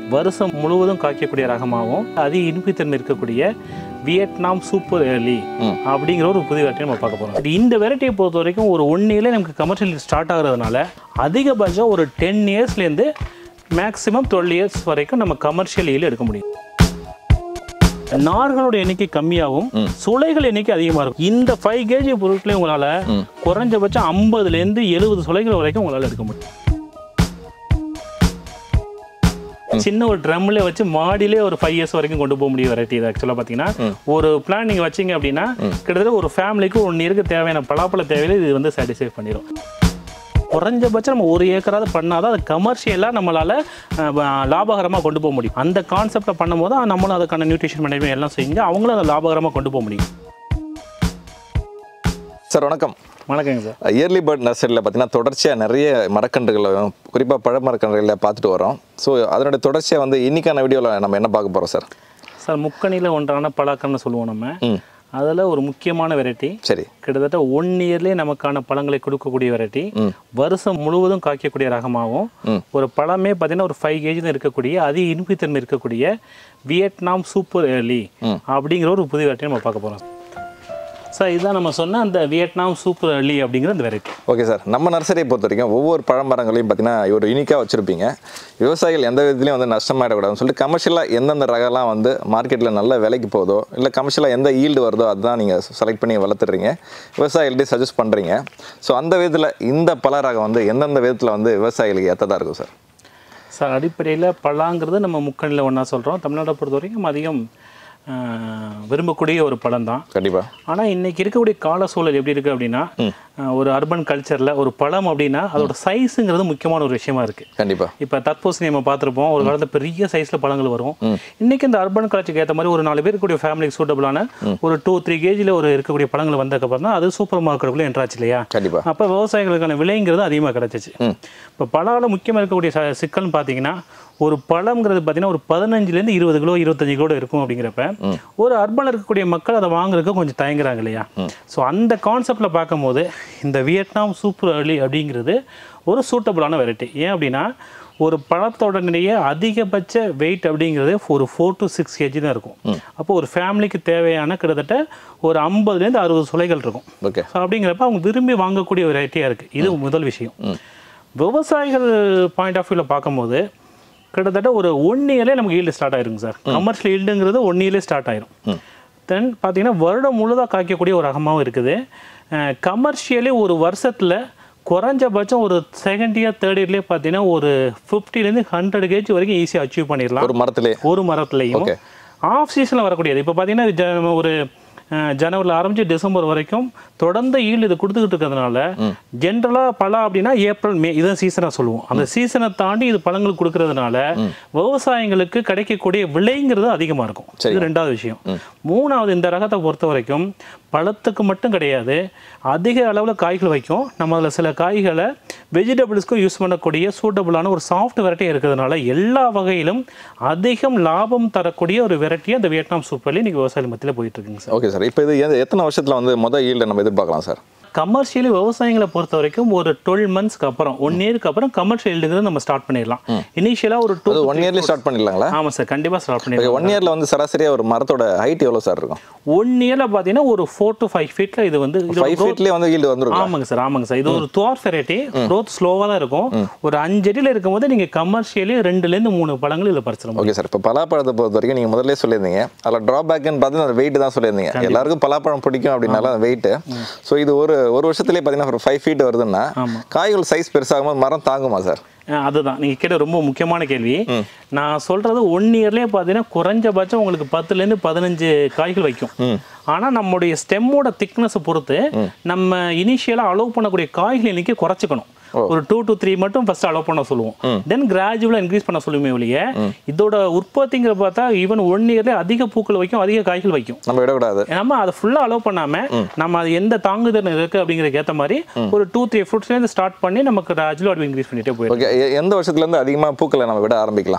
வருஷம் முழுவதும் காய்க்கக்கூடிய ரகமாகவும் அதிக இனிப்புத்தன்மை இருக்கக்கூடிய வியட்நாம் சூப்பர் ஏர்லி அப்படிங்கிற ஒரு புதிய வெரைட்டி நம்ம பார்க்க போகிறோம் இந்த வெரைட்டியை பொறுத்த வரைக்கும் ஒரு ஒன் இயர்லேயே நமக்கு கமர்ஷியல் ஸ்டார்ட் ஆகுறதுனால அதிகபட்சம் ஒரு டென் இயர்ஸ்லேருந்து மேக்ஸிமம் டுவெல் இயர்ஸ் வரைக்கும் நம்ம கமர்ஷியல் ஈல் எடுக்க முடியும் நார்களோட எண்ணிக்கை கம்மியாகும் சுளைகள் எண்ணிக்கை அதிகமாக இருக்கும் இந்த ஃபைவ் கேஜி பொருட்களை உங்களால் குறைஞ்சபட்சம் ஐம்பதுலேருந்து எழுபது சுளைகள் வரைக்கும் உங்களால் எடுக்க முடியும் சின்ன ஒரு ட்ரம்ல வச்சு மாடியிலே ஒரு ஃபைவ் இயர்ஸ் வரைக்கும் கொண்டு போக முடியும் வெரைட்டி இது ஆக்சுவலாக பார்த்தீங்கன்னா ஒரு பிளான் நீங்கள் வச்சீங்க அப்படின்னா கிட்டத்தட்ட ஒரு ஃபேமிலிக்கு ஒன் இயருக்கு தேவையான பலாப்பழ தேவையில இது வந்து சாட்டிஸ்ஃபை பண்ணிடும் குறைஞ்சபட்சம் நம்ம ஒரு ஏக்கராவது பண்ணாதான் அது கமர்ஷியலாக நம்மளால் லாபகரமாக கொண்டு போக முடியும் அந்த கான்செப்டை பண்ணும்போது தான் நம்மளும் அதுக்கான நியூட்ரிஷன் மேனேஜ்மெண்ட் எல்லாம் செஞ்சு அவங்களும் அதை லாபகரமாக கொண்டு போக முடியும் சார் வணக்கம் வணக்கங்க சார் இயர்லி பேர்ட் நர்சரியில் பார்த்தீங்கன்னா தொடர்ச்சியாக நிறைய மரக்கன்றுகளை குறிப்பாக பழ மரக்கன்றுகளை பார்த்துட்டு வரோம் ஸோ அதனுடைய தொடர்ச்சியாக வந்து இன்னைக்கான வீடியோவில் நம்ம என்ன பார்க்க போகிறோம் சார் சார் முக்கணியில் ஒன்றான பலாக்கன்னு சொல்லுவோம் நம்ம ம் அதில் ஒரு முக்கியமான வெரைட்டி சரி கிட்டத்தட்ட ஒன் இயர்லேயே நமக்கான பழங்களை கொடுக்கக்கூடிய வெரைட்டி வருஷம் முழுவதும் காய்க்கக்கூடிய ரகமாகவும் ஒரு பழமே பார்த்தீங்கன்னா ஒரு ஃபைவ் கேஜி தான் இருக்கக்கூடிய அதிக இனிப்புத்தன்மை இருக்கக்கூடிய வியட்நாம் சூப்பர் ஏர்லி அப்படிங்கிற ஒரு புதிய வெரைட்டி நம்ம பார்க்க போகிறோம் சார் இதுதான் நம்ம சொன்ன அந்த வியட்நாம் சூப்பர் ஏர்லி அப்படிங்கிற அந்த வெரைட்டி ஓகே சார் நம்ம நர்சரியை பொறுத்த வரைக்கும் ஒவ்வொரு பழமரங்களையும் பார்த்தீங்கன்னா ஒரு யூனிக்காக வச்சுருப்பீங்க விவசாயிகள் எந்த விதத்துலையும் வந்து நஷ்டமாயிடக்கூடாதுன்னு சொல்லிட்டு கமர்ஷியலாக எந்தெந்த ரகம்லாம் வந்து மார்க்கெட்டில் நல்ல விலைக்கு போதோ இல்லை கமர்ஷியலாக எந்த ஈல்டு வருதோ அதுதான் நீங்கள் செலக்ட் பண்ணி வளர்த்துறீங்க விவசாயிகள்கிட்ட சஜஸ்ட் பண்ணுறீங்க ஸோ அந்த விதத்தில் இந்த பல ரகம் வந்து எந்தெந்த விதத்தில் வந்து விவசாயிகளுக்கு ஏற்றதாக இருக்கும் சார் சார் அடிப்படையில் பழாங்கிறது நம்ம முக்கணியில் ஒன்றா சொல்கிறோம் தமிழ்நாட்டை பொறுத்த வரைக்கும் அதிகம் ஆஹ், விரும்பக்கூடிய ஒரு பழம் தான் கண்டிப்பாக ஆனால் இன்னைக்கு இருக்கக்கூடிய கால சூழல் எப்படி இருக்கு அப்படின்னா அஹ், ஒரு அர்பன் கல்ச்சரில் ஒரு பழம் அப்படின்னா அதோட சைஸுங்கிறது முக்கியமான ஒரு விஷயமா இருக்கு கண்டிப்பாக இப்போ தற்போசி நம்ம பார்த்துருப்போம் ஒரு காலத்துல பெரிய சைஸில் பழங்கள் வரும் இன்னைக்கு இந்த அர்பன் கல்ச்சருக்கு ஏற்ற மாதிரி ஒரு நாலு பேர் இருக்கக்கூடிய ஃபேமிலிக்கு சூட்டபிளான ஒரு டூ த்ரீ கேஜியில் ஒரு இருக்கக்கூடிய பழங்கள் வந்ததுக்கப்புறம் தான் அது சூப்பர் மார்க்கெட்டுக்குள்ளே என்ட்ராச்சு இல்லையா கண்டிப்பாக அப்போ விவசாயிகளுக்கான விலைங்கிறது அதிகமாக கிடச்சிச்சு இப்போ பழாவில் முக்கியமாக இருக்கக்கூடிய ச- சிக்கல்னு பார்த்தீங்கன்னா ஒரு பழம்ங்கிறது பார்த்தீங்கன்னா ஒரு பதினஞ்சுலேருந்து இருபது கிலோ இருபத்தஞ்சு கிலோ இருக்கும் அப்படிங்கிறப்ப ஒரு அர்பனில் இருக்கக்கூடிய மக்கள் அதை வாங்குறதுக்கு கொஞ்சம் தயங்குறாங்க இல்லையா ஸோ அந்த கான்செப்டில் பார்க்கும்போது இந்த வியட்நாம் சூப்பர் அர்லி அப்படிங்கிறது ஒரு சூட்டபுளான வெரைட்டி ஏன் அப்படின்னா ஒரு பழத்தோட நிறைய அதிகபட்ச வெயிட் அப்படிங்கிறது ஒரு ஃபோர் டு சிக்ஸ் கேஜி தான் இருக்கும் அப்போ ஒரு ஃபேமிலிக்கு தேவையான கிட்டத்தட்ட ஒரு ஐம்பதுலேருந்து அறுபது சுளைகள் இருக்கும் ஓகே ஸோ அப்படிங்கிறப்ப அவங்க விரும்பி வாங்கக்கூடிய வெரைட்டியாக இருக்குது இது முதல் விஷயம் விவசாயிகள் பாயிண்ட் ஆஃப் வியூவில் பார்க்கும்போது கிட்டத்தட்ட ஒரு ஒன் இயர்லேயே நமக்கு ஈல்டு ஸ்டார்ட் ஆயிருங்க சார் கமர்ஷியல் ஈல்டுங்கிறது ஒன் இயர்லேயே ஸ்டார்ட் ஆயிரும் தென் பார்த்தீங்கன்னா வருடம் முழுதாக காய்க்கக்கூடிய ஒரு ரகமாகவும் இருக்குது கமர்ஷியலி ஒரு வருஷத்தில் குறைஞ்சபட்சம் ஒரு செகண்ட் இயர் தேர்ட் இயர்லேயே பார்த்தீங்கன்னா ஒரு ஃபிஃப்டிலேருந்து ஹண்ட்ரட் கேஜி வரைக்கும் ஈஸியாக அச்சீவ் பண்ணிடலாம் ஒரு மரத்திலே ஒரு மரத்துலையும் Okay. ஆஃப் சீசனில் வரக்கூடியது இப்போ பார்த்தீங்கன்னா ஜ- ஒரு அஹ், ஜனவரியில் ஆரம்பிச்சு டிசம்பர் வரைக்கும் தொடர்ந்து ஈல்டு இது கொடுத்துக்கிட்டு இருக்கிறதுனால ஜென்ரலாக பழம் அப்படின்னா ஏப்ரல் மே இதான் சீசனாக சொல்லுவோம் அந்த சீசனை தாண்டி இது பழங்கள் கொடுக்கறதுனால விவசாயிங்களுக்கு கிடைக்கக்கூடிய விலைங்கிறது அதிகமாக இருக்கும் இது ரெண்டாவது விஷயம் மூணாவது இந்த ரகத்தை பொறுத்த வரைக்கும் பழத்துக்கு மட்டும் கிடையாது அதிக அளவில் காய்கள் வைக்கும் நம்ம அதில் சில காய்களை வெஜிடபிள்ஸ்க்கும் யூஸ் பண்ணக்கூடிய சூட்டபுளான ஒரு சாஃப்ட் வெரைட்டி இருக்கிறதுனால எல்லா வகையிலும் அதிகம் லாபம் தரக்கூடிய ஒரு வெரைட்டி அந்த வியட்நாம் சூப்பர்லேயே இன்னைக்கு விவசாய மத்தியில் போயிட்டு இருக்குங்க சார் ஓகே சார் இப்போ இது எந்த- எத்தனை வருஷத்தில் வந்து மொதல் ஈல்டை நம்ம எதிர்பார்க்கலாம் சார் கமர்ஷியலி விவசாயிகளை பொறுத்த வரைக்கும் ஒரு டுவெல் மந்த்ஸ்க்கு அப்புறம் ஒன் இயருக்கு அப்புறம் கமர்ஷியல் ஈல்டுங்கிறது நம்ம ஸ்டார்ட் பண்ணிடலாம் இனிஷியலாக ஒரு டூ அது ஒன் இயர்லேயே ஸ்டார்ட் பண்ணிடலாங்களா ஆமாம் சார் கண்டிப்பாக ஸ்டார்ட் பண்ணிடலாம் ஒன் இயரில் வந்து சராசரியாக ஒரு மரத்தோட ஹைட் எவ்வளோ சார் இருக்கும் ஒன் இயரில் பார்த்தீங்கன்னா ஒரு ஃபோர் டு ஃபைவ் ஃபீட்டில் இது வந்து இதோட ஃபைவ் ஃபீட்லேயே வந்து ஈல்டு வந்துருக்கும் ஆமாங்க சார் ஆமாங்க சார் இது ஒரு துவார் வெரைட்டி growth ஸ்லோவாக தான் இருக்கும் ஒரு அஞ்சு அடியில் இருக்கும்போது நீங்கள் கமர்ஷியலி ரெண்டுலேருந்து மூணு பழங்கள் இதில் பறிச்சிட முடியும் ஓகே சார் இப்போ பலாப்பழத்தை பொறுத்த வரைக்கும் நீங்கள் முதல்ல சொல்லியிருந்தீங்க அதில் ட்ராபேக்னு பார்த்து அந்த வெயிட் தான் சொல்லியிருந்தீங்க எல்லாருக்கும் பலாப்பழம் பிடிக்கும் அப்படின்னால அந்த வெயிட் ஸோ இது ஒரு ஒரு வருஷத்துலேயே பார்த்தீங்கன்னா ஒரு ஃபைவ் ஃபீட் வருதுன்னா காய்கள் சைஸ் பெருசாகும் போது மரம் தாங்குமா சார் அஹ் அதுதான் நீங்கள் கேட்ட ரொம்ப முக்கியமான கேள்வி நான் சொல்கிறது ஒன் இயர்லேயே பார்த்தீங்கன்னா குறைஞ்சபட்சம் உங்களுக்கு பத்துலேருந்து பதினஞ்சு காய்கள் வைக்கும் ஆனால் நம்முடைய ஸ்டெம்மோட திக்னஸை பொறுத்து நம்ம இனிஷியலாக அலோவ் பண்ணக்கூடிய காய்கள் எண்ணிக்கை குறைச்சிக்கணும் ஒரு டூ டு த்ரீ மட்டும் ஃபர்ஸ்ட் அலோவ் பண்ண சொல்லுவோம் தென் கிராஜுவலாக இன்க்ரீஸ் பண்ண சொல்லுமே ஒழிய இதோட உற்பத்திங்கிற பார்த்தா ஈவன் ஒன் இயர்லேயே அதிக பூக்கள் வைக்கும் அதிக காய்கள் வைக்கும் நம்ம விடக்கூடாது நம்ம அதை ஃபுல்லாக அலோவ் பண்ணாம நம்ம அது எந்த தாங்குதல் இருக்கு அப்படிங்கிறதுக்கு ஏற்ற மாதிரி ஒரு டூ த்ரீ ஃப்ரூட்ஸ்லேருந்து ஸ்டார்ட் பண்ணி நமக்கு கிராஜுவலாக இன்க்ரீஸ் பண்ணிட்டே போயிடும் ஓகே எந்த வருஷத்துலேருந்து அதிகமாக பூக்களை நம்ம விட ஆரம்பிக்கலாம்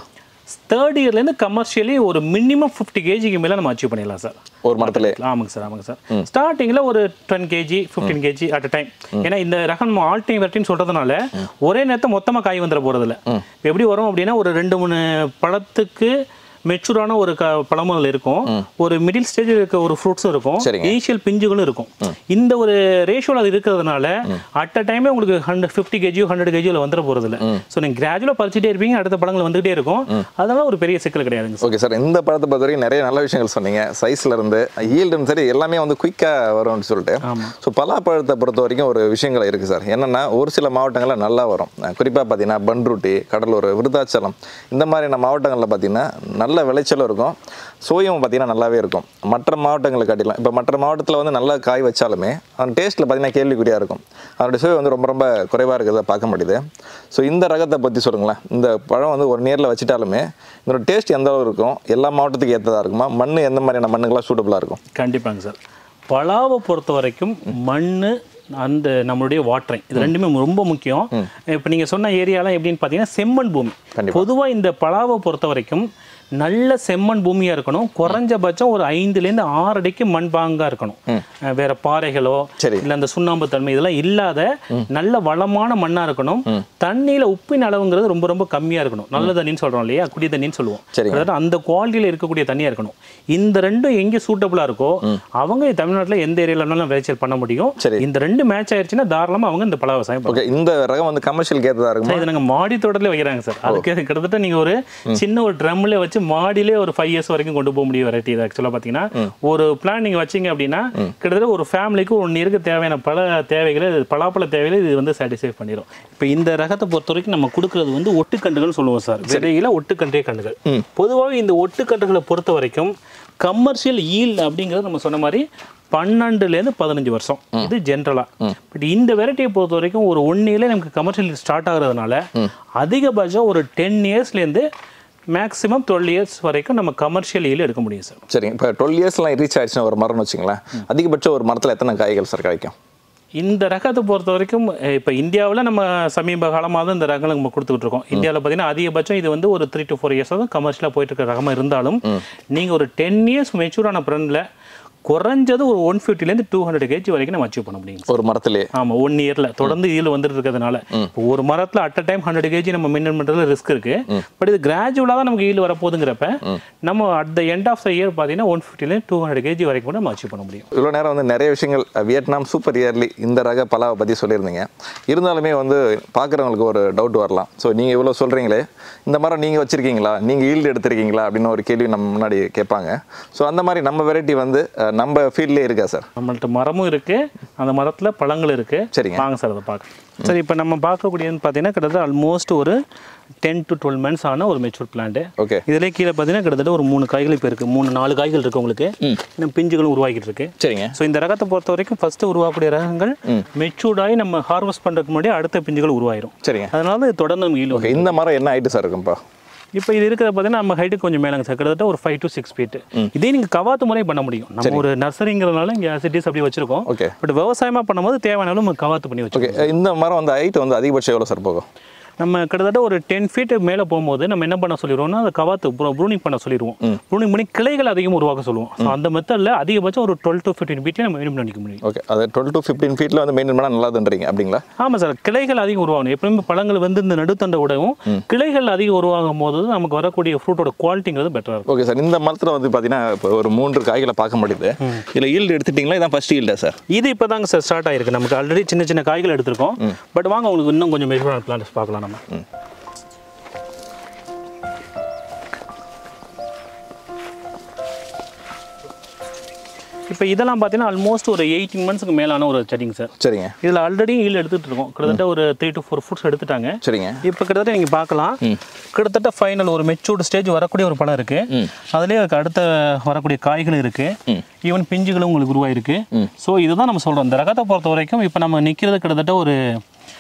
தேர்ட் இயர்லேருந்து கமர்ஷியலி ஒரு மினிமம் ஃபிஃப்டி கேஜிக்கு மேலே நம்ம அச்சீவ் பண்ணிடலாம் சார் ஒரு மரத்திலே ஆமாங்க சார் ஆமாங்க சார் ஸ்டார்டிங்கில் ஒரு ten KG fifteen KG at a time ஏன்னா இந்த ரகம் நம்ம ஆல் டைம் வெரைட்டின்னு சொல்கிறதுனால ஒரே நேரத்தை மொத்தமாக காய் வந்துட போகிறதில்ல எப்படி வரும் அப்படின்னா ஒரு ரெண்டு மூணு பழத்துக்கு மெச்சூரான ஒரு க பழமும் அதில் இருக்கும் ஒரு மிடில் ஸ்டேஜில் இருக்க ஒரு ஃப்ரூட்ஸும் இருக்கும் சரிங்க. இனிஷியல் பிஞ்சுகளும் இருக்கும் இந்த ஒரு ரேஷியோவில் அது இருக்கிறதுனால அட் அ டைமே உங்களுக்கு ஹண்ட்ரட் ஃபிஃப்டி கேஜியோ ஹண்ட்ரட் கேஜியில் வந்துட போகிறதில்ல ஸோ நீங்கள் கிராஜுவலாக பறிச்சுட்டே இருப்பீங்க அடுத்த பழங்கள் வந்துகிட்டே இருக்கும் அதனால ஒரு பெரிய சிக்கல் கிடையாதுங்க சார் ஓகே சார் இந்த படத்தை பொறுத்த வரைக்கும் நிறைய நல்ல விஷயங்கள் சொன்னீங்க சைஸ்ல இருந்து ஈல்டும் சரி எல்லாமே வந்து குயிக்காக வரும்னு சொல்லிட்டு ஸோ பலாப்பழத்தை பொறுத்த வரைக்கும் ஒரு விஷயங்கள் இருக்குது சார் என்னென்னா ஒரு சில மாவட்டங்களில் நல்லா வரும் குறிப்பாக பார்த்தீங்கன்னா பன்ருட்டி கடலூர் விருதாச்சலம் இந்த மாதிரியான மாவட்டங்களில் பார்த்தீங்கன்னா நல்ல விளைச்சலும் இருக்கும் சுவையும் பார்த்தீங்கன்னா நல்லாவே இருக்கும் மற்ற மாவட்டங்களை காட்டிலாம் இப்போ மற்ற மாவட்டத்தில் வந்து நல்லா காய் வச்சாலுமே அந்த டேஸ்ட்டில் பார்த்தீங்கன்னா கேள்விக்குறியாக இருக்கும் அதனுடைய சுவை வந்து ரொம்ப ரொம்ப குறைவாக இருக்கிறத பார்க்க முடியுது ஸோ இந்த ரகத்தை பற்றி சொல்லுங்களேன் இந்த பழம் வந்து ஒரு நேரில் வச்சுட்டாலுமே இதோட டேஸ்ட் எந்த அளவு இருக்கும் எல்லா மாவட்டத்துக்கும் ஏற்றதாக இருக்குமா மண் எந்த மாதிரியான மண்ணுக்கெல்லாம் சூட்டபுளாக இருக்கும் கண்டிப்பாங்க சார் பலாவை பொறுத்த வரைக்கும் மண் அந்த நம்மளுடைய வாட்டரிங் இது ரெண்டுமே ரொம்ப முக்கியம் இப்போ நீங்கள் சொன்ன ஏரியாலாம் எப்படின்னு பார்த்தீங்கன்னா செம்மண் பூமி கண்டிப்பா. பொதுவாக இந்த பலாவை பொறுத்த வரைக்கும் நல்ல செம்மண் பூமியாக இருக்கணும் குறைஞ்சபட்சம் ஒரு ஐந்துலேருந்து ஆறு அடிக்கு மண் பாங்காக இருக்கணும் அஹ் வேற பாறைகளோ சரி. இல்லை அந்த சுண்ணாம்பு தன்மை இதெல்லாம் இல்லாத நல்ல வளமான மண்ணாக இருக்கணும் தண்ணியில் உப்பின் அளவுங்கிறது ரொம்ப ரொம்ப கம்மியாக இருக்கணும் நல்ல தண்ணின்னு சொல்கிறோம் இல்லையா குடி தண்ணின்னு சொல்லுவோம் சரிங்க. அதாவது அந்த குவாலிட்டியில் இருக்கக்கூடிய தண்ணியாக இருக்கணும் இந்த ரெண்டும் எங்கே சூட்டபுளாக இருக்கோ அவங்க தமிழ்நாட்டில் எந்த ஏரியாவில் வேணாலும் விளைச்சல் பண்ண முடியும் சரி. இந்த ரெண்டு மேட்ச் ஆயிடுச்சுன்னா தாராளமாக அவங்க இந்த பல விவசாயம் பண்ணலாம். ஓகே இந்த ரகம் வந்து கமர்ஷியலுக்கு ஏற்றதாக இருக்குமா சார், இது நாங்கள் மாடி தோட்டத்தில் வைக்கிறாங்க சார் அதுக்கு கிட்டத்தட்ட நீங்கள் ஒரு சின்ன ஒரு ட்ரம்ல வச்சு மாடியிலே ஒரு ஃபைவ் இயர்ஸ் வரைக்கும் கொண்டு போக முடியும் வெரைட்டி இது ஆக்சுவலாக பார்த்தீங்கன்னா ஒரு பிளான் நீங்கள் வச்சீங்க அப்படின்னா கிட்டத்தட்ட ஒரு ஃபேமிலிக்கு ஒன் இயருக்கு தேவையான பல தேவைகளை இது பலாப்பழ தேவைகளை இது வந்து சாட்டிஸ்ஃபை பண்ணிடும் இப்போ இந்த ரகத்தை பொறுத்த வரைக்கும் நம்ம கொடுக்குறது வந்து ஒட்டுக்கண்டுகள் சொல்லுவோம் சார் விதையில ஒட்டுக்கன்றே கண்டுகள் பொதுவாகவே இந்த ஒட்டுக்கன்றுகளை பொறுத்த வரைக்கும் கமர்ஷியல் ஈல் அப்படிங்கிறது நம்ம சொன்ன மாதிரி பன்னெண்டுலேருந்து பதினஞ்சு வருஷம் இது ஜென்ரலாக பட் இந்த வெரைட்டியை பொறுத்த வரைக்கும் ஒரு ஒன் இயர்லேயே நமக்கு கமர்ஷியல் ஸ்டார்ட் ஆகுறதுனால அதிகபட்சம் ஒரு டென் இயர்ஸ்லேருந்து மேக்ஸிமம் டுவெல் இயர்ஸ் வரைக்கும் நம்ம கமர்ஷியல் ஈல் எடுக்க முடியும் சார் சரிங்க இப்போ டுவெல் இயர்ஸ்லாம் ரீச் ஆயிடுச்சுன்னா ஒரு மரம்னு வச்சுங்களேன் அதிகபட்சம் ஒரு மரத்தில் எத்தனை காய்கள் சார் கிடைக்கும் இந்த ரகத்தை பொறுத்த வரைக்கும் இப்போ இந்தியாவில் நம்ம சமீப காலமாக தான் இந்த ரகங்களை நம்ம கொடுத்துக்கிட்டு இருக்கோம் இந்தியாவில் பார்த்தீங்கன்னா அதிகபட்சம் இது வந்து ஒரு த்ரீ டு ஃபோர் இயர்ஸ் தான் கமர்ஷியலாக போயிட்டு இருக்க ரகமாக இருந்தாலும் நீங்கள் ஒரு டென் இயர்ஸ் மெச்சூரான ப்ரெண்டில் குறைஞ்சது ஒரு ஒன் ஃபிஃப்டிலேருந்து டூ ஹண்ட்ரட் கேஜி வரைக்கும் நம்ம அச்சீவ் பண்ண முடியும் ஒரு மரத்திலே ஆமாம் ஒன் இயரில் தொடர்ந்து இதில் வந்துட்டு இருக்கிறதுனால இப்போ ஒரு மரத்தில் at a time hundred KG நம்ம மெயின்டைன் பண்ணுறதுல ரிஸ்க் இருக்கு பட் இது கிராஜுவலாக தான் நமக்கு ஈல் வரப்போகுதுங்கிறப்ப நம்ம at the end of the year பார்த்தீங்கன்னா ஒன் ஃபிஃப்டிலேருந்து டூ ஹண்ட்ரட் கேஜி வரைக்கும் கூட நம்ம அச்சீவ் பண்ண முடியும் இவ்வளோ நேரம் வந்து நிறைய விஷயங்கள் அஹ், வியட்நாம் சூப்பர் இயர்லி இந்த ரக பலாவை பற்றி சொல்லியிருந்தீங்க இருந்தாலுமே வந்து பார்க்குறவங்களுக்கு ஒரு டவுட் வரலாம் ஸோ நீங்கள் இவ்வளோ சொல்கிறீங்களே இந்த மரம் நீங்கள் வச்சுருக்கீங்களா நீங்கள் ஈல்டு எடுத்திருக்கீங்களா அப்படின்னு ஒரு கேள்வி நம்ம முன்னாடி கேட்பாங்க ஸோ அந்த மாதிரி நம்ம வெரைட்டி வந்து அஹ், நம்ம ஃபீல்ட்லேயே இருக்கா சார் நம்மள்ட்ட மரமும் இருக்கு அந்த மரத்துல பழங்கள் இருக்கு சரிங்க. வாங்க சார் அதை பார்க்க சரி இப்போ நம்ம பார்க்கக்கூடியதுன்னு பார்த்தீங்கன்னா கிட்டத்தட்ட ஆல்மோஸ்ட் ஒரு டென் டு டுவெல் மந்த்ஸ் ஆன ஒரு மெச்சூர் பிளான்ட் ஓகே இதுலேயே கீழே பார்த்தீங்கன்னா கிட்டத்தட்ட ஒரு மூணு காய்கள் இப்போ இருக்கு மூணு நாலு காய்கள் இருக்கு உங்களுக்கு இன்னும் பிஞ்சுகளும் உருவாக்கிட்டு இருக்கு சரிங்க ஸோ இந்த ரகத்தை பொறுத்த வரைக்கும் ஃபர்ஸ்ட் உருவாக்கக்கூடிய ரகங்கள் மெச்சூர்டாகி நம்ம ஹார்வெஸ்ட் பண்ணுறதுக்கு முன்னாடி அடுத்த பிஞ்சுகள் உருவாயிரும் சரிங்க அதனால இது தொடர்ந்து நம்ம ஈல் ஓகே இந்த மரம் என்ன ஹைட்டு சார் இருக்கும்ப்பா இப்போ இது இருக்கிறத பார்த்தீங்கன்னா நம்ம ஹைட்டு கொஞ்சம் மேலங்க சார் கிட்டத்தட்ட ஒரு ஃபைவ் டு சிக்ஸ் ஃபீட் இதே நீங்கள் கவாத்து முறை பண்ண முடியும் நம்ம ஒரு நர்சரிங்கிறதுனால இங்கே சிட்டிஸ் அப்படி வச்சிருக்கோம் ஓகே பட் விவசாயமாக பண்ணும்போது தேவையான அளவு நம்ம கவாத்து பண்ணி வச்சிருக்கோம் ஓகே இந்த மரம் வந்து ஹைட் வந்து அதிகபட்சம் எவ்வளோ சார் போகும் நம்ம கிட்டத்தட்ட ஒரு டென் ஃபீட் மேலே போகும்போது நம்ம என்ன பண்ண சொல்லிடுவோம்னா அந்த கவாத்து ப்ரூனிங் பண்ண சொல்லிடுவோம் ப்ரூனிங் பண்ணி கிளைகள் அதிகம் உருவாக்க சொல்லுவோம் ஸோ அந்த மெத்தடில் அதிகபட்சம் ஒரு டுவெல் டு ஃபிஃப்டின் ஃபீட்டே நம்ம மெயின்டைன் பண்ணிக்க முடியும் ஓகே அது டுவெல் டு ஃபிஃப்டீன் ஃபீட்டில் வந்து மெயின்டைன் பண்ணால் நல்லாதுன்றீங்க அப்படிங்களா ஆமாம் சார் கிளைகள் அதிகம் உருவாகணும் எப்பவுமே பழங்கள் வந்து இந்த நடுத்தண்டை விடவும் கிளைகள் அதிகம் உருவாகும் போது நமக்கு வரக்கூடிய ஃப்ரூட்டோட குவாலிட்டிங்கிறது பெட்டராக இருக்கும் ஓகே சார் இந்த மரத்தில் வந்து பார்த்தீங்கன்னா இப்போ ஒரு மூன்று காய்களை பார்க்க முடியுது இதில் ஈல்டு எடுத்துட்டிங்களா இதான் ஃபர்ஸ்ட் ஈல்டா சார் இது இப்போ தாங்க சார் ஸ்டார்ட் ஆயிருக்கு நமக்கு ஆல்ரெடி சின்ன சின்ன காய்கள் எடுத்திருக்கோம் பட் வாங்க உங்களுக்கு இன்னும் கொஞ்சம் மெஜூரான பிளான்ஸ் பார்க்கலாம் நம்ம இப்போ இதெல்லாம் பார்த்தீங்கன்னா ஆல்மோஸ்ட் ஒரு எயிட்டீன் மந்த்ஸ்க்கு மேலான ஒரு செடிங்க சார் சரிங்க இதில் ஆல்ரெடி ஈல் எடுத்துட்டு இருக்கோம் கிட்டத்தட்ட ஒரு த்ரீ டு ஃபோர் ஃபுட்ஸ் எடுத்துட்டாங்க சரிங்க இப்போ கிட்டத்தட்ட நீங்கள் பார்க்கலாம் கிட்டத்தட்ட ஃபைனல் ஒரு மெச்சூர்டு ஸ்டேஜ் வரக்கூடிய ஒரு பழம் இருக்கு அதுலேயே அதுக்கு அடுத்த வரக்கூடிய காய்கள் இருக்கு ஈவன் பிஞ்சுகளும் உங்களுக்கு உருவாயிருக்கு ஸோ இதுதான் நம்ம சொல்றோம் இந்த ரகத்தை பொறுத்த வரைக்கும் இப்போ நம்ம நிற்கிறது கிட்டத்தட்ட ஒரு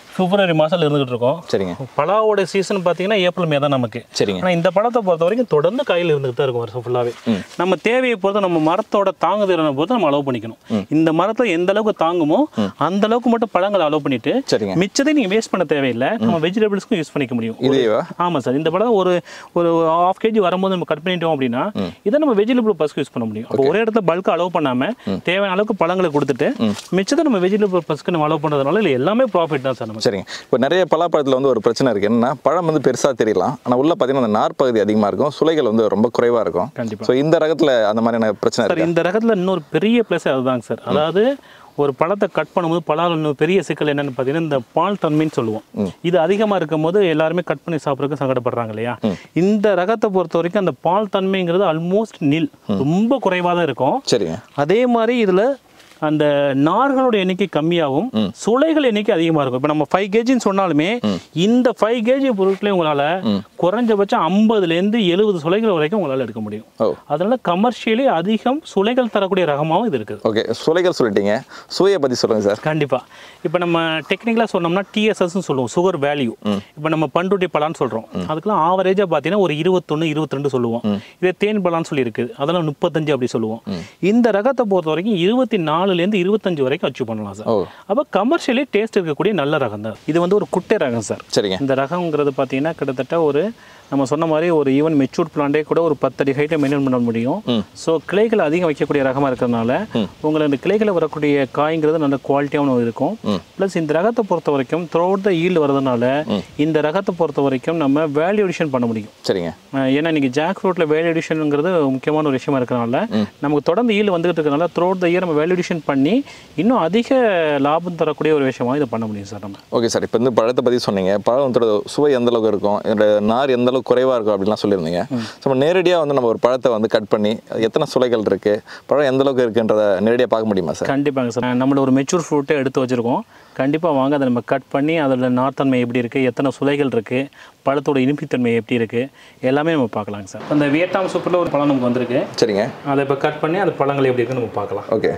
பிப்ரவரி மாதம் இருந்துகிட்டு இருக்கோம் சரிங்க பலாவோட சீசன் பார்த்தீங்கன்னா ஏப்ரல் மே தான் நமக்கு சரிங்க ஆனால் இந்த பழத்தை பொறுத்த வரைக்கும் தொடர்ந்து காயில் இருந்துகிட்டு தான் இருக்கும் வருஷம் ஃபுல்லாகவே நம்ம தேவையை பொறுத்து நம்ம மரத்தோட தாங்குதிறனை பொறுத்து நம்ம அலோவ் பண்ணிக்கணும் இந்த மரத்தில் எந்த அளவுக்கு தாங்குமோ அந்த அளவுக்கு மட்டும் பழங்களை அலோவ் பண்ணிட்டு சரிங்க மிச்சத்தை நீங்கள் வேஸ்ட் பண்ண தேவையில்லை நம்ம வெஜிடபிள்ஸ்க்கும் யூஸ் பண்ணிக்க முடியும் இதேவா ஆமாம் சார் இந்த பழம் ஒரு ஒரு ஹாஃப் கேஜி வரும்போது நம்ம கட் பண்ணிட்டோம் அப்படின்னா இதை நம்ம வெஜிடபிள் பஸ்க்கு யூஸ் பண்ண முடியும் அப்போ ஒரே இடத்துல பல்க் அலோவ் பண்ணாமல் தேவையான அளவுக்கு பழங்களை கொடுத்துட்டு மிச்சத்தை நம்ம வெஜிடபிள் பஸ்க்கு நம்ம அலோவ் பண்ணுறதுனால இல்லை எல்லாமே ப்ராஃபிட் தான் சார் நமக்கு சரிங்க இப்போ நிறைய பலாப்பழத்தில் வந்து ஒரு பிரச்சனை இருக்குது என்னன்னா பழம் வந்து பெருசாக தெரியலாம் ஆனால் உள்ள பார்த்தீங்கன்னா அந்த நார் பகுதி அதிகமாக இருக்கும் சுளைகள் வந்து ரொம்ப குறைவாக இருக்கும் கண்டிப்பா. ஸோ இந்த ரகத்தில் அந்த மாதிரியான பிரச்சனை சார் இருக்கு இந்த ரகத்தில் இன்னொரு பெரிய ப்ளஸ் அதுதாங்க சார் அதாவது ஒரு பழத்தை கட் பண்ணும்போது பழம் இன்னும் பெரிய சிக்கல் என்னன்னு பார்த்தீங்கன்னா இந்த பால் தன்மைன்னு சொல்லுவோம் இது அதிகமாக இருக்கும் போது எல்லாருமே கட் பண்ணி சாப்பிட்றதுக்கு சங்கடப்படுறாங்க இல்லையா இந்த ரகத்தை பொறுத்த வரைக்கும் அந்த பால் தன்மைங்கிறது ஆல்மோஸ்ட் நில் ரொம்ப குறைவாக தான் இருக்கும் சரிங்க அதே மாதிரி இதில் அந்த நார்களோட எண்ணிக்கை கம்மியாகும் சுளைகள் எண்ணிக்கை அதிகமாக இருக்கும் இப்போ நம்ம ஃபைவ் கேஜின்னு சொன்னாலுமே இந்த ஃபைவ் கேஜி பொருட்களை உங்களால் குறைஞ்சபட்சம் ஐம்பதுலேருந்து எழுபது சுளைகள் வரைக்கும் உங்களால் எடுக்க முடியும் ஓ அதனால கமர்ஷியலி அதிகம் சுளைகள் தரக்கூடிய ரகமாகவும் இது இருக்குது ஓகே சுளைகள் சொல்லிட்டீங்க சுவையை பற்றி சொல்லுங்கள் சார் கண்டிப்பாக இப்போ நம்ம டெக்னிக்கலாக சொன்னோம்னா டிஎஸ்எஸ்ன்னு சொல்லுவோம் சுகர் வேல்யூ இப்போ நம்ம பண்டுட்டி பலான்னு சொல்கிறோம் அதுக்கெல்லாம் ஆவரேஜாக பார்த்தீங்கன்னா ஒரு இருபத்தொன்று இருபத்திரெண்டு சொல்லுவோம் இதே தேன் பலான்னு சொல்லி இருக்குது அதெல்லாம் முப்பத்தஞ்சு அப்படி சொல்லுவோம் இந்த ரகத்தை பொறுத்த வரைக்கும் இருபத்தி நாலுலேருந்து இருபத்தஞ்சு வரைக்கும் அச்சீவ் பண்ணலாம் சார் ஓ அப்போ கமர்ஷியலி டேஸ்ட் இருக்கக்கூடிய நல்ல ரகம் தான் இது வந்து ஒரு குட்டை ரகம் சார் சரிங்க இந்த ரகங்கிறது பார்த்தீங்கன்னா கிட்டத்தட்ட ஒரு நம்ம சொன்ன மாதிரி ஒரு ஈவன் மெச்சூர்ட் பிளான்டே கூட ஒரு பத்தடி ஹைட்டை மெயின்டைன் பண்ண முடியும் ஸோ கிளைகள் அதிகம் வைக்கக்கூடிய ரகமாக இருக்கிறதுனால உங்களுக்கு இந்த கிளைகளை வரக்கூடிய காய்ங்கிறது நல்ல குவாலிட்டியாகவும் இருக்கும் ப்ளஸ் இந்த ரகத்தை பொறுத்த வரைக்கும் த்ரோட் த ஈல்டு வரதுனால இந்த ரகத்தை பொறுத்த வரைக்கும் நம்ம வேல்யூ அடிஷன் பண்ண முடியும் சரிங்க அஹ் ஏன்னா இன்னைக்கு ஜாக் ஃப்ரூட்டில் வேல்யூ அடிஷனுங்கிறது முக்கியமான ஒரு விஷயமா இருக்கிறனால நமக்கு தொடர்ந்து ஈல் வந்துகிட்டு இருக்கனால த்ரோட் த இயர் நம்ம வேல்யூ அடிஷன் பண்ணி இன்னும் அதிக லாபம் தரக்கூடிய ஒரு விஷயமா இதை பண்ண முடியும் சார் நம்ம ஓகே சார் இப்போ வந்து பழத்தை பற்றி சொன்னீங்க பழத்தோட சுவை எந்த அளவுக்கு இருக்கும் இதோட நார் எந்த அளவுக்கு குறைவாக இருக்கும் அப்படிலாம் சொல்லியிருந்தீங்க ஸோ நம்ம நேரடியாக வந்து நம்ம ஒரு பழத்தை வந்து கட் பண்ணி அது எத்தனை சுளைகள் இருக்குது பழம் எந்த அளவுக்கு இருக்குன்றத நேரடியாக பார்க்க முடியுமா சார் கண்டிப்பாங்க சார் நம்மள ஒரு மெச்சூர் ஃப்ரூட்டை எடுத்து வச்சுருக்கோம் கண்டிப்பாக வாங்க அதை நம்ம கட் பண்ணி அதில் நார்த்தன்மை எப்படி இருக்குது எத்தனை சுளைகள் இருக்குது பழத்தோட இனிப்புத்தன்மை எப்படி இருக்குது எல்லாமே நம்ம பார்க்கலாங்க சார் அந்த வியட்நாம் சூப்பரில் ஒரு பழம் நமக்கு வந்திருக்கு சரிங்க அதை இப்போ கட் பண்ணி அந்த பழங்கள் எப்படி இருக்குன்னு நம்ம பார்க்கலாம் ஓகே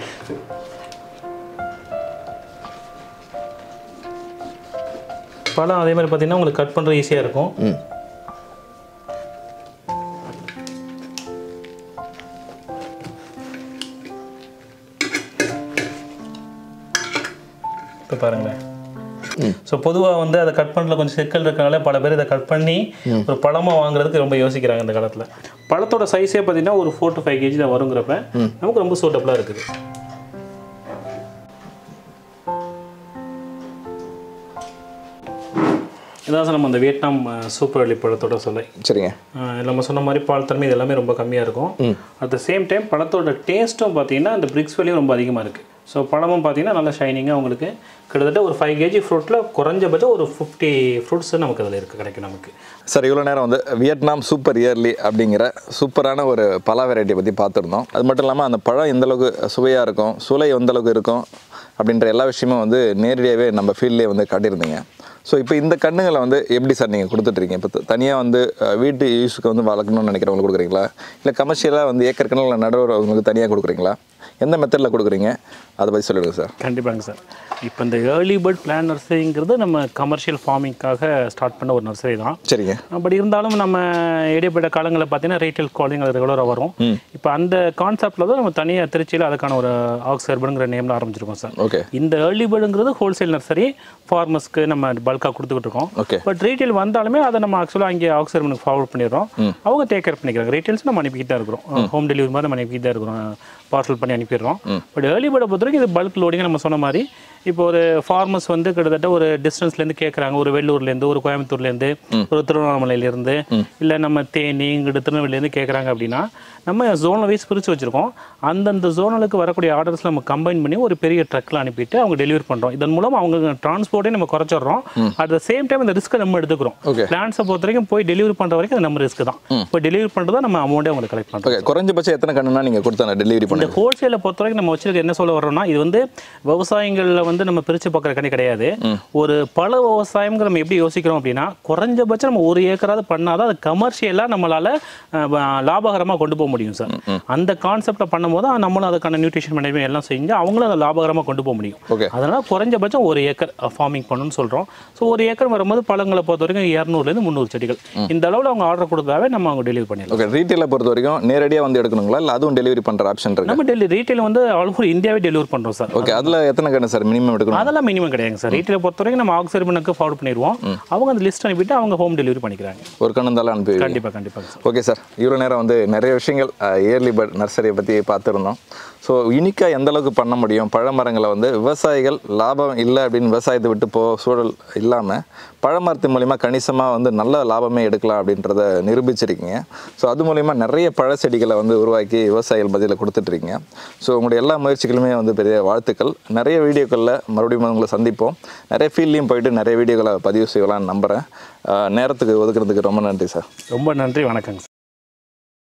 பழம் அதே மாதிரி பார்த்தீங்கன்னா உங்களுக்கு கட் பண்ணுறது ஈஸியாக இருக்கும் ம் இப்போ பாருங்களேன் ஸோ பொதுவாக வந்து அதை கட் பண்ணுறதுல கொஞ்சம் சிக்கல் இருக்கனால பல பேர் இதை கட் பண்ணி ஒரு பழமாக வாங்குறதுக்கு ரொம்ப யோசிக்கிறாங்க இந்த காலத்தில் பழத்தோட சைஸே பார்த்தீங்கன்னா ஒரு ஃபோர் டு ஃபைவ் கேஜி தான் வருங்கிறப்ப நமக்கு ரொம்ப சூட்டபுளாக இருக்குது இதான் சார் நம்ம அந்த வியட்நாம் அஹ், சூப்பர் அள்ளி பழத்தோட சொல்லை சரிங்க அஹ் நம்ம சொன்ன மாதிரி பால் தன்மை இது எல்லாமே ரொம்ப கம்மியாக இருக்கும் அட் த சேம் டைம் பழத்தோட டேஸ்ட்டும் பார்த்தீங்கன்னா அந்த பிரிக்ஸ் வேலையும் ரொம்ப அதிகமாக இருக்குது ஸோ பழமும் பார்த்தீங்கன்னா நல்லா ஷைனிங்காக உங்களுக்கு கிட்டத்தட்ட ஒரு ஃபைவ் கேஜி ஃப்ரூட்டில் குறைஞ்சபட்சம் ஒரு ஃபிஃப்டி ஃப்ரூட்ஸ் நமக்கு அதில் இருக்குது கிடைக்கும் நமக்கு சார் இவ்வளோ நேரம் வந்து வியட்நாம் சூப்பர் இயர்லி அப்படிங்கிற சூப்பரான ஒரு பழ வெரைட்டியை பற்றி பார்த்துருந்தோம் அது மட்டும் இல்லாமல் அந்த பழம் எந்த அளவுக்கு சுவையாக இருக்கும் சுவை எந்த அளவுக்கு இருக்கும் அப்படின்ற எல்லா விஷயமும் வந்து நேரடியாகவே நம்ம ஃபீல்ட்லேயே வந்து காட்டியிருந்தீங்க ஸோ இப்போ இந்த கண்ணுங்களை வந்து எப்படி சார் நீங்கள் கொடுத்துட்ருக்கீங்க இப்போ தனியாக வந்து அஹ், வீட்டு யூஸுக்கு வந்து வளர்க்கணும்னு நினைக்கிறவங்களுக்கு கொடுக்குறீங்களா இல்லை கமர்ஷியலாக வந்து ஏக்கர் கணக்கில் நடுவர்களுக்கு தனியாக கொடுக்குறீங்களா எந்த மெத்தடில் கொடுக்குறீங்க அதை பற்றி சொல்லிடுங்க சார் கண்டிப்பாங்க சார் இப்போ இந்த ஏர்லி பேர்ட் பிளான் நர்சரிங்கிறது நம்ம கமர்ஷியல் ஃபார்மிங்காக ஸ்டார்ட் பண்ண ஒரு நர்சரி தான் சரிங்க பட் இருந்தாலும் நம்ம இடைப்பட்ட காலங்களில் பார்த்தீங்கன்னா ரீட்டைல் காலிங் அது ரெகுலராக வரும் இப்போ அந்த கான்செப்டில் தான் நம்ம தனியாக திருச்சியில் அதுக்கான ஒரு ஆக்ஸ் ஹெர்பனுங்கிற நேமில் ஆரம்பிச்சிருக்கோம் சார் ஓகே இந்த ஏர்லி பேர்டுங்கிறது ஹோல்சேல் நர்சரி ஃபார்மர்ஸ்க்கு நம்ம பல்காக கொடுத்துக்கிட்டு இருக்கோம் ஓகே பட் ரீட்டைல் வந்தாலுமே அதை நம்ம ஆக்சுவலாக அங்கே ஆக்ஸ் ஹெர்பனுக்கு ஃபார்வர்ட் பண்ணிடுறோம் அவங்க டேக் கேர் பண்ணிக்கிறாங்க ரீட்டைல்ஸ் நம்ம அனுப்பிக்கிட்டு தான் இருக்கிறோம் ஹோம் டெலிவரி மாதிரி நம்ம அனுப்பிக்கிட்டு தான் இருக்கிறோம் பார்சல் பண்ணி அனுப்பிடுறோம் பட் ஏர்லி பேர்டை பொறுத்த வரைக்கும் இது பல்க் லோடிங் நம்ம சொன்ன மாதிரி இப்போ ஒரு ஃபார்மர்ஸ் வந்து கிட்டத்தட்ட ஒரு டிஸ்டன்ஸ்லேருந்து கேட்குறாங்க ஒரு வெள்ளூர்லேருந்து ஒரு கோயம்புத்தூர்லேருந்து ஒரு திருவண்ணாமலையிலேருந்து இல்லை நம்ம தேனி இங்கிட்டு திருநெல்வேலியிலேருந்து கேட்குறாங்க அப்படின்னா நம்ம ஜோனல் வைஸ் பிரித்து வச்சுருக்கோம் அந்தந்த ஜோனலுக்கு வரக்கூடிய ஆர்டர்ஸ் நம்ம கம்பைன் பண்ணி ஒரு பெரிய ட்ரக்கில் அனுப்பிட்டு அவங்க டெலிவரி பண்ணுறோம் இதன் மூலம் அவங்க டிரான்ஸ்போர்ட்டே நம்ம குறைச்சிடுறோம் அட் த சேம் டைம் இந்த ரிஸ்க்கை நம்ம எடுத்துக்கிறோம் Okay. பிளான்ஸை பொறுத்த வரைக்கும் போய் டெலிவரி பண்ணுற வரைக்கும் அது நம்ம ரிஸ்க் தான் இப்போ டெலிவரி பண்ணுறது நம்ம அமௌண்ட்டே அவங்க கலெக்ட் பண்ணுறோம் ஓகே குறைஞ்சபட்சம் எத்தனை கண்ணுனா நீங்கள் கொடுத்த டெலிவரி இந்த பண்ணுங்க ஹோல்சேலை பொறுத்த வரைக்கும் நம்ம வச்சிருக்க என்ன சொல்ல வர்றோம்னா இது வந்து விவசாயிகளில் வந்து வந்து நம்ம பிரித்து பார்க்குற கணி கிடையாது ஒரு பல விவசாயம்ங்கிற நம்ம எப்படி யோசிக்கிறோம் அப்படின்னா குறைஞ்சபட்சம் நம்ம ஒரு ஏக்கராவது பண்ணாதான் அது கமர்ஷியலாக நம்மளால அஹ், வ- லாபகரமா கொண்டு போக முடியும் சார் அந்த கான்செப்டை பண்ணும்போது நம்மளும் அதுக்கான நியூட்ரிஷன் மேனேஜ்மெண்ட் எல்லாம் செஞ்சு அவங்களும் அதை லாபகரமா கொண்டு போக முடியும் ஓகே அதனால குறைஞ்சபட்சம் ஒரு ஏக்கர் ஃபார்மிங் பண்ணணும்னு சொல்றோம் ஸோ ஒரு ஏக்கர் வரும்போது பழங்களை பொறுத்த வரைக்கும் இரநூறுலேருந்து முந்நூறு செடிகள் இந்த அளவில் அவங்க ஆர்டர் கொடுத்தாவே நம்ம அவங்க டெலிவரி பண்ணிடலாம் ஓகே ரீட்டெயிலை பொறுத்த வரைக்கும் நேரடியாக வந்து எடுக்கணுங்களா இல்லை அதுவும் டெலிவரி பண்ணுற ஆப்ஷன் இருக்கு நம்ம டெல்லி ரீட்டைல் வந்து ஆல்மோஸ்ட் இந்தியாவே டெலிவரி பண்றோம் சார் ஓகே அதில் எத்தனை கண்ணு சார் மினிமம் எடுக்கணும் அதெல்லாம் மினிமம் கிடையாதுங்க சார் ரீட்டைல் பொறுத்த வரைக்கும் நம்ம ஆக்சர்பனுக்கு ஃபார்வர்ட் பண்ணிடுவோம் அவங்க அந்த லிஸ்ட் அனுப்பிட்டு அவங்க ஹோம் டெலிவரி பண்ணிக்கிறாங்க ஒரு கண்ணு இருந்தாலும் அனுப்பி கண்டிப்பா கண்டிப்பாங்க சார் ஓகே சார் இவ்வளோ நேரம் வந்து நிறைய விஷயங்கள் இயர்லி பர்ட் நர்சரியை பற்றி பார்த்துருந்தோம் ஸோ யூனிக்காக எந்த அளவுக்கு பண்ண முடியும் பழமரங்களை வந்து விவசாயிகள் லாபம் இல்லை அப்படின்னு விவசாயத்தை விட்டு போ சூழல் இல்லாமல் பழமரத்து மூலிமா கணிசமாக வந்து நல்ல லாபமே எடுக்கலாம் அப்படின்றத நிரூபிச்சிருக்கீங்க ஸோ அது மூலிமா நிறைய பழ செடிகளை வந்து உருவாக்கி விவசாயிகள் மத்தியில் கொடுத்துட்ருக்கீங்க ஸோ உங்களுடைய எல்லா முயற்சிகளுமே வந்து பெரிய வாழ்த்துக்கள் நிறைய வீடியோக்களில் மறுபடியும் உங்களை சந்திப்போம் நிறைய ஃபீல்ட்லேயும் போயிட்டு நிறைய வீடியோக்களை பதிவு செய்யலாம்னு நம்புகிறேன் நேரத்துக்கு ஒதுக்குறதுக்கு ரொம்ப நன்றி சார் ரொம்ப நன்றி வணக்கங்க சார்